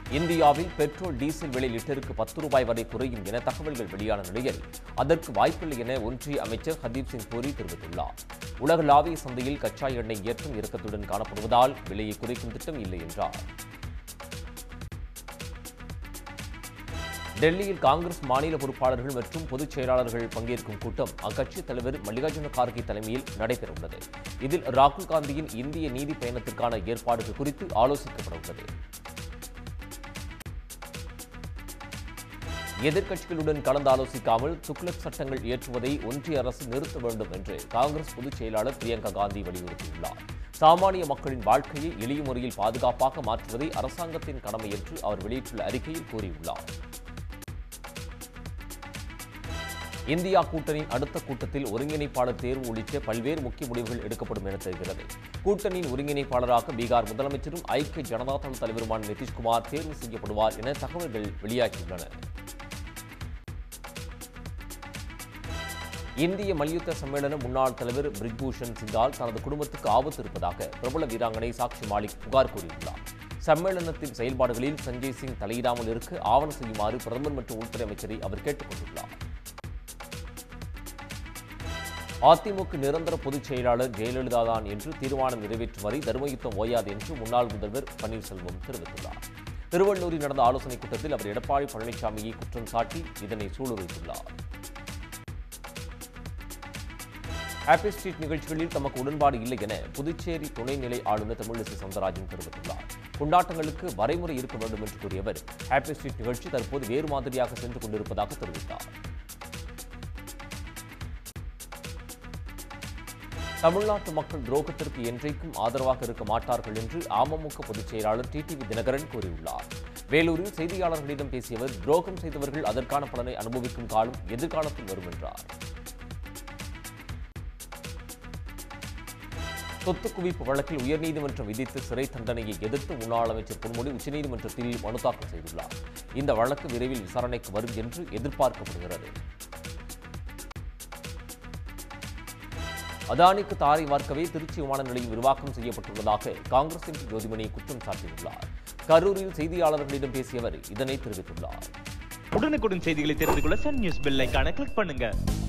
இந்தியாவில் petrol diesel விலை லிட்டருக்கு பத்து ரூபாய் வரை குறையும் என தகவல்கள் வெளியான நிலையில் அதற்கு வாய்ப்பில்லை என ஒன்றிய அமைச்சர் ஹர்தீப் சிங் பூரி தெரிவித்துள்ளார் உலகளாவிய சந்தையில் கச்சா எண்ணெய் ஏற்றம் இறக்கத்துடன் காணப்படுவதால் விலையை குறைக்கும் திட்டம் இல்லை என்றார் டெல்லியில் காங்கிரஸ் மாநில பொறுப்பாளர்கள் மற்றும் பொதுச் செயலாளர்கள் பங்கேற்கும் கூட்டம் அக்கட்சி தலைவர் மல்லிகார்ஜுன கார்கே தலைமையில் நடைபெறவுள்ளது இதில் ராகுல் காந்தியின் இந்திய நீதி பயணத்திற்கான ஏற்பாடுகள் குறித்து ஆலோசிக்கப்பட உள்ளது எதிர்க்கட்சிகளுடன் கலந்து ஆலோசிக்காமல் துக்ளக் சட்டங்கள் இயற்றுவதை ஒன்றிய அரசு நிறுத்த வேண்டும் என்று காங்கிரஸ் பொதுச் செயலாளர் பிரியங்கா காந்தி வலியுறுத்தியுள்ளார் சாமானிய மக்களின் வாழ்க்கையை எளிய முறையில் பாதுகாப்பாக மாற்றுவதை அரசாங்கத்தின் கடமை என்று அவர் வெளியிட்டுள்ள அறிக்கையில் கூறியுள்ளார் இந்தியா கூட்டணியின் அடுத்த கூட்டத்தில் ஒருங்கிணைப்பாளர் தேர்வு உள்ளிட்ட பல்வேறு முக்கிய முடிவுகள் எடுக்கப்படும் என தெரிகிறது கூட்டணியின் ஒருங்கிணைப்பாளராக பீகார் முதலமைச்சரும் ஐக்கிய ஜனதா தள தலைவருமான நிதிஷ்குமார் தேர்வு செய்யப்படுவார் என தகவல்கள் வெளியாகியுள்ளன இந்திய மல்யுத்த சம்மேளன முன்னாள் தலைவர் பிரிஜ்பூஷன் சிங்கால் தனது குடும்பத்துக்கு ஆபத்து இருப்பதாக பிரபல வீராங்கனை சாக்ஷி மாலிக் புகார் கூறியுள்ளார் சம்மேளனத்தின் செயல்பாடுகளில் சஞ்சய் சிங் தலையிடாமல் இருக்க ஆவணம் செய்யுமாறு பிரதமர் மற்றும் உள்துறை அமைச்சரை அவர் கேட்டுக் கொண்டுள்ளார் அதிமுக நிரந்தர பொதுச் செயலாளர் ஜெயலலிதா தான் என்று தீர்மானம் நிறைவேற்றும் வரை தர்மயுத்தம் ஓயாது என்று முன்னாள் முதல்வர் பன்னீர்செல்வம் தெரிவித்துள்ளார் திருவள்ளூரில் நடந்த ஆலோசனைக் கூட்டத்தில் அவர் எடப்பாடி பழனிசாமியை குற்றம் சாட்டி இதனை சூளுரைத்துள்ளார் ஹாப்பி ஸ்ட்ரீட் நிகழ்ச்சிகளில் தமக்கு உடன்பாடு இல்லை என புதுச்சேரி துணைநிலை ஆளுநர் தமிழிசை சவுந்தரராஜன் தெரிவித்துள்ளார் கொண்டாட்டங்களுக்கு வரைமுறை இருக்க வேண்டும் என்று கூறிய அவர் ஹாப்பி ஸ்ட்ரீட் நிகழ்ச்சி தற்போது வேறு மாதிரியாக சென்று கொண்டிருப்பதாக தெரிவித்தார் தமிழ்நாட்டு மக்கள் துரோகத்திற்கு என்றைக்கும் ஆதரவாக இருக்க மாட்டார்கள் என்று அமமுக பொதுச் செயலாளர் டிடிவி தினகரன் கூறியுள்ளார் வேலூரில் செய்தியாளர்களிடம் பேசிய அவர் துரோகம் செய்தவர்கள் அதற்கான பலனை அனுபவிக்கும் காலம் எதிர்காலத்தில் வரும் என்றார் சொத்து குவிப்பு வழக்கில் உயர்நீதிமன்றம் விதித்த சிறை தண்டனையை எதிர்த்து முன்னாள் அமைச்சர் பொன்முடி உச்சநீதிமன்றத்தில் மனு தாக்கல் செய்துள்ளார் இந்த வழக்கு விரைவில் விசாரணைக்கு வரும் என்று எதிர்பார்க்கப்படுகிறது அதானிக்கு தாரை வார்க்கவே திருச்சி விமான நிலையம் விரிவாக்கம் செய்யப்பட்டுள்ளதாக காங்கிரஸ் எம்பி ஜோதிமணி குற்றம் சாட்டியுள்ளார் கரூரில் செய்தியாளர்களிடம் பேசிய அவர் இதனை தெரிவித்துள்ளார் உடனுக்குடன் செய்திகளை தெரிந்து கொள்ள சன் நியூஸ் பெல் ஐகானை கிளிக் பண்ணுங்க